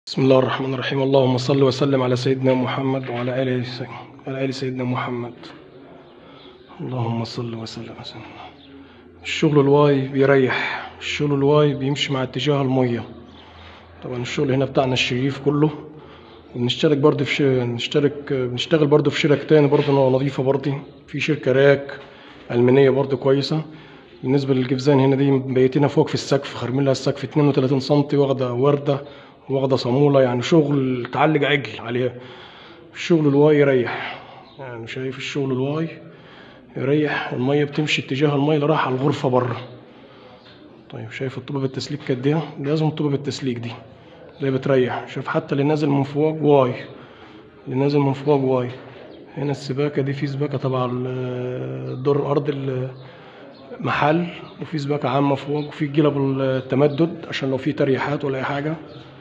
بسم الله الرحمن الرحيم اللهم صل وسلم على سيدنا محمد وعلى آله على آل سيدنا محمد اللهم صل وسلم وسلم الشغل الواي بيريح الشغل الواي بيمشي مع اتجاه المية طبعا الشغل هنا بتاعنا الشريف كله بنشترك برضه في ش... نشترك بنشتغل برضه في شركة تاني برضه نظيفة برضه في شركة راك ألمانية برضه كويسة بالنسبة للجفزان هنا دي مبيتينها فوق في السقف خارمين لها السقف 32 سم واخدة وردة واخدة صامولة يعني شغل تعلق عجل عليها الشغل الواي يريح يعني شايف الشغل الواي يريح المية بتمشي اتجاه المية اللي رايحة على الغرفة بره طيب شايف الطوبة بالتسليك قد ايه لازم الطوبة بالتسليك دي اللي بتريح شوف حتى اللي نازل من فوق واي اللي نازل من فوق واي هنا السباكة دي في سباكة تبع ال- دور أرض المحل وفي سباكة عامة فوق وفي جلب التمدد عشان لو في تريحات ولا أي حاجة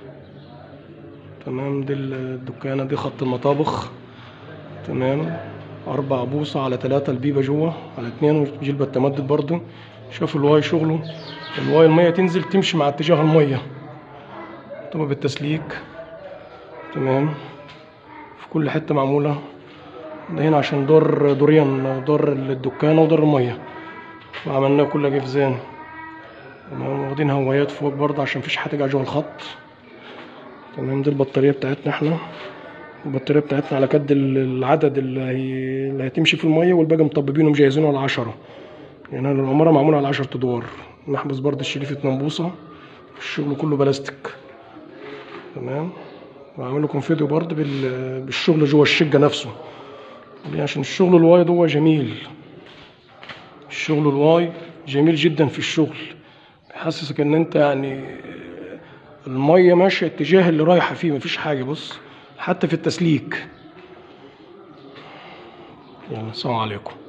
تمام دي الدكانة دي خط المطابخ تمام أربع بوصة على تلاتة البيبة جوه على اتنين وجلبة التمدد برضو شوف الواي شغله الواي المية تنزل تمشي مع اتجاه المية طبعا بالتسليك تمام في كل حتة معمولة ده هنا عشان دور دورين دور الدكانة ودور المية وعملناه كله جفزان تمام واخدين هوايات فوق برضه عشان مفيش حاجة جوه الخط تمام دي البطارية بتاعتنا احنا البطارية بتاعتنا على قد ال- العدد اللي, هي... اللي هتمشي في المية والباقي مطببينه مجهزينه على عشرة يعني العمارة معمولة على عشرة أدوار محبس برضه الشريف اتنين بوصة الشغل كله بلاستيك تمام وعامل لكم فيديو برضه بال... بالشغل جوه الشقة نفسه ليه؟ عشان الشغل الواي ده جميل الشغل الواي جميل جدا في الشغل بيحسسك ان انت يعني المية ماشية اتجاه اللي رايحة فيه مفيش حاجة بص حتى في التسليك يلا السلام عليكم